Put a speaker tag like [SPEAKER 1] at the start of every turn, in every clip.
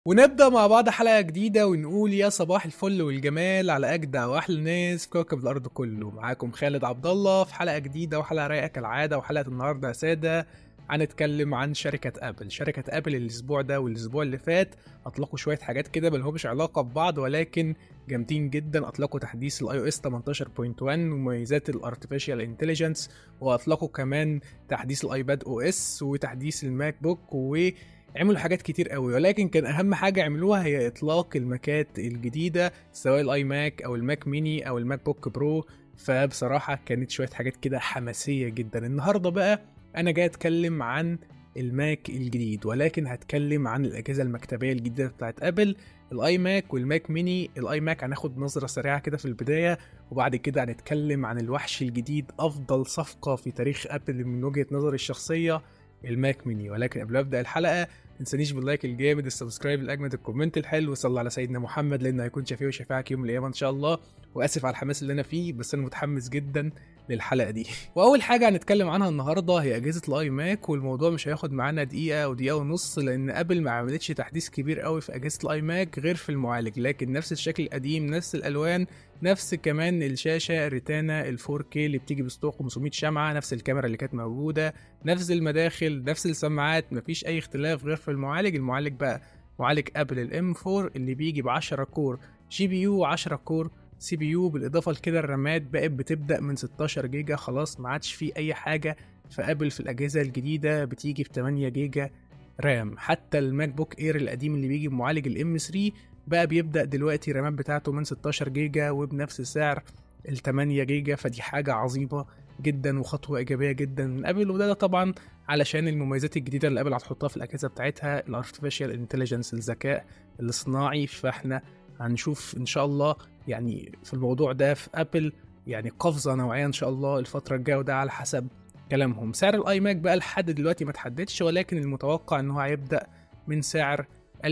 [SPEAKER 1] ونبدأ مع بعض حلقة جديدة ونقول يا صباح الفل والجمال على أجدع وأحلى ناس في كوكب الأرض كله معاكم خالد عبد الله في حلقة جديدة وحلقة رايقة كالعادة وحلقة النهاردة يا سادة هنتكلم عن شركة أبل شركة أبل الأسبوع ده والأسبوع اللي فات أطلقوا شوية حاجات كده ملهمش علاقة ببعض ولكن جامدين جدا أطلقوا تحديث الاي او اس 18.1 ومميزات الارتفيشال انتليجنس وأطلقوا كمان تحديث الايباد او اس وتحديث الماك بوك و عملوا حاجات كتير قوي ولكن كان اهم حاجه عملوها هي اطلاق الماكات الجديده سواء الاي ماك او الماك ميني او الماك بوك برو فبصراحه كانت شويه حاجات كده حماسيه جدا النهارده بقى انا جاي اتكلم عن الماك الجديد ولكن هتكلم عن الاجهزه المكتبيه الجديده بتاعت ابل الاي ماك والماك ميني الاي ماك هناخد نظره سريعه كده في البدايه وبعد كده هنتكلم عن الوحش الجديد افضل صفقه في تاريخ ابل من وجهه نظري الشخصيه الماك ميني ولكن قبل ما ابدا الحلقه تنسانيش باللايك الجامد السبسكرايب الاجمد الكومنت الحلو وصلى على سيدنا محمد لانه هيكون شفيع وشفاعك يوم من الايام ان شاء الله واسف على الحماس اللي انا فيه بس انا متحمس جدا للحلقه دي واول حاجه هنتكلم عنها النهارده هي اجهزه الاي ماك والموضوع مش هياخد معانا دقيقه او دقيقه ونص لان ابل ما عملتش تحديث كبير قوي في اجهزه الاي ماك غير في المعالج لكن نفس الشكل القديم نفس الالوان نفس كمان الشاشه ريتانا ال 4K اللي بتيجي بسطوع 500 شمعه نفس الكاميرا اللي كانت موجوده نفس المداخل نفس السماعات مفيش اي اختلاف غير في المعالج المعالج بقى معالج ابل الام 4 اللي بيجي ب 10 كور جي بي يو 10 كور سي بي يو بالاضافه لكده الرامات بقت بتبدا من 16 جيجا خلاص ما عادش فيه اي حاجه فابل في الاجهزه الجديده بتيجي ب 8 جيجا رام حتى الماك بوك اير القديم اللي بيجي بمعالج الام 3 بقى بيبدا دلوقتي الرامات بتاعته من 16 جيجا وبنفس سعر ال 8 جيجا فدي حاجه عظيمه جدا وخطوه ايجابيه جدا من ابل وده, ده طبعا علشان المميزات الجديده اللي ابل هتحطها في الاجهزه بتاعتها الارتفيشال انتليجنس الذكاء الاصطناعي فاحنا هنشوف ان شاء الله يعني في الموضوع ده في ابل يعني قفزه نوعيه ان شاء الله الفتره الجايه وده على حسب كلامهم سعر الاي ماك بقى لحد دلوقتي ما تحددش ولكن المتوقع ان هو هيبدا من سعر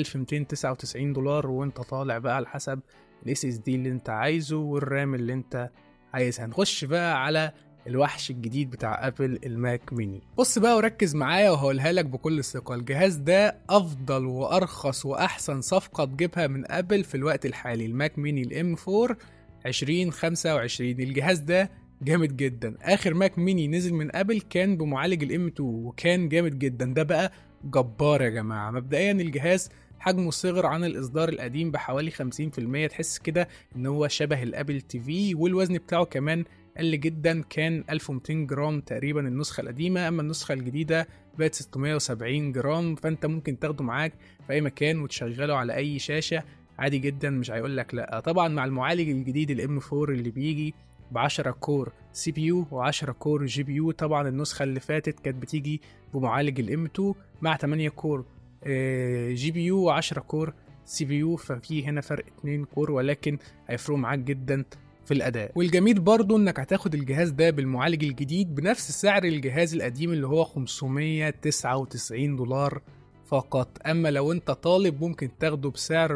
[SPEAKER 1] 1299 دولار وانت طالع بقى على حسب الاس اس دي اللي انت عايزه والرام اللي انت عايزها هنخش بقى على الوحش الجديد بتاع ابل الماك ميني بص بقى وركز معايا وهقولها لك بكل ثقه الجهاز ده افضل وارخص واحسن صفقه تجيبها من ابل في الوقت الحالي الماك ميني الام 4 2025 الجهاز ده جامد جدا اخر ماك ميني نزل من ابل كان بمعالج الام 2 وكان جامد جدا ده بقى جبار يا جماعه مبدئيا الجهاز حجمه صغر عن الاصدار القديم بحوالي 50% تحس كده ان هو شبه الابل تي في والوزن بتاعه كمان قل جدا كان 1200 جرام تقريبا النسخة القديمة أما النسخة الجديدة بقت 670 جرام فأنت ممكن تاخده معاك في أي مكان وتشغله على أي شاشة عادي جدا مش هيقول لك لا طبعا مع المعالج الجديد الام 4 اللي بيجي ب 10 كور سي بي يو و10 كور جي بي يو طبعا النسخة اللي فاتت كانت بتيجي بمعالج الام 2 مع 8 كور جي بي يو و10 كور سي بي يو ففي هنا فرق 2 كور ولكن هيفرقوا معاك جدا في الاداء والجميل برضو انك هتاخد الجهاز ده بالمعالج الجديد بنفس سعر الجهاز القديم اللي هو 599 دولار فقط اما لو انت طالب ممكن تاخده بسعر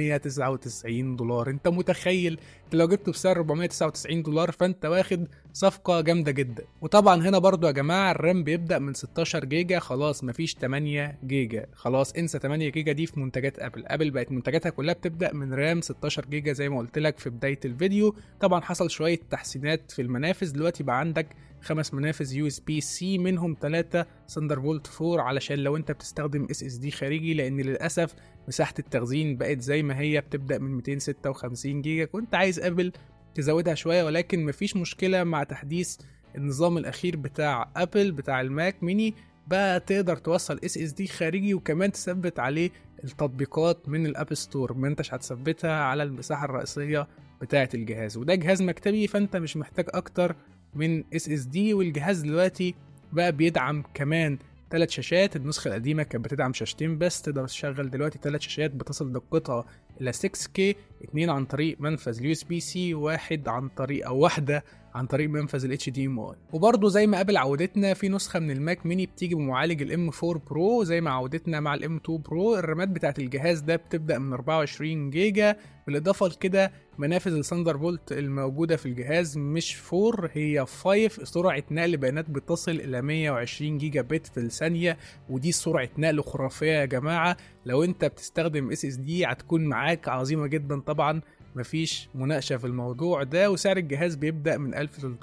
[SPEAKER 1] 499 دولار انت متخيل انت لو جبته بسعر 499 دولار فانت واخد صفقه جامده جدا وطبعا هنا برضو يا جماعه الرام بيبدا من 16 جيجا خلاص مفيش 8 جيجا خلاص انسى 8 جيجا دي في منتجات ابل ابل بقت منتجاتها كلها بتبدا من رام 16 جيجا زي ما قلت لك في بدايه الفيديو طبعا حصل شويه تحسينات في المنافذ دلوقتي بقى عندك خمس منافذ يو اس بي سي منهم ثلاثة ثاندر بولت 4 علشان لو انت بتستخدم اس اس دي خارجي لان للاسف مساحة التخزين بقت زي ما هي بتبدأ من 256 جيجا كنت عايز ابل تزودها شوية ولكن مفيش مشكلة مع تحديث النظام الاخير بتاع ابل بتاع الماك ميني بقى تقدر توصل اس اس دي خارجي وكمان تثبت عليه التطبيقات من الاب ستور ما انتش هتثبتها على المساحة الرئيسية بتاعة الجهاز وده جهاز مكتبي فانت مش محتاج اكتر من اس اس دي والجهاز دلوقتي بقى بيدعم كمان ثلاث شاشات النسخة القديمة كانت بتدعم شاشتين بس تقدر تشغل دلوقتي ثلاث شاشات بتصل دقتها إلى 6K اتنين عن طريق منفذ اليو اس بي سي واحد عن طريق أو واحدة عن طريق منفذ ال HDMI وبرضه زي ما قبل عودتنا في نسخة من الماك ميني بتيجي بمعالج الام 4 برو زي ما عودتنا مع الام 2 برو الرامات بتاعت الجهاز ده بتبدأ من 24 جيجا بالإضافة لكده منافذ الثاندر بولت الموجودة في الجهاز مش 4 هي 5 سرعة نقل بيانات بتصل إلى 120 جيجا بت في الثانية ودي سرعة نقل خرافية يا جماعة لو انت بتستخدم اس اس دي هتكون معاك عظيمة جدا طبعا مفيش مناقشة في الموضوع ده وسعر الجهاز بيبدأ من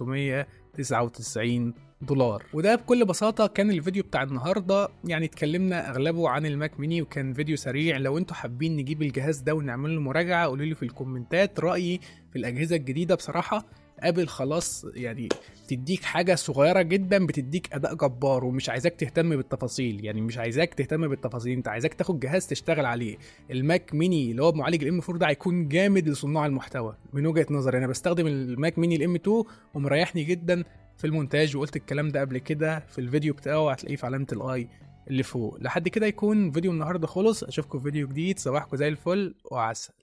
[SPEAKER 1] 1399 دولار وده بكل بساطة كان الفيديو بتاع النهاردة يعني اتكلمنا أغلبه عن الماك ميني وكان فيديو سريع لو انتوا حابين نجيب الجهاز ده ونعمل له مراجعة قولوا لي في الكومنتات رأيي في الأجهزة الجديدة بصراحة ابل خلاص يعني بتديك حاجة صغيرة جدا بتديك أداء جبار ومش عايزاك تهتم بالتفاصيل يعني مش عايزاك تهتم بالتفاصيل انت عايزاك تاخد جهاز تشتغل عليه الماك ميني اللي هو بمعالج الام 4 ده هيكون جامد لصناع المحتوى من وجهة نظري انا بستخدم الماك ميني الام 2 ومريحني جدا في المونتاج وقلت الكلام ده قبل كده في الفيديو بتاعه هتلاقيه في علامة الاي اللي فوق لحد كده يكون فيديو النهارده خلص اشوفكم في فيديو جديد صباحكم زي الفل وعسل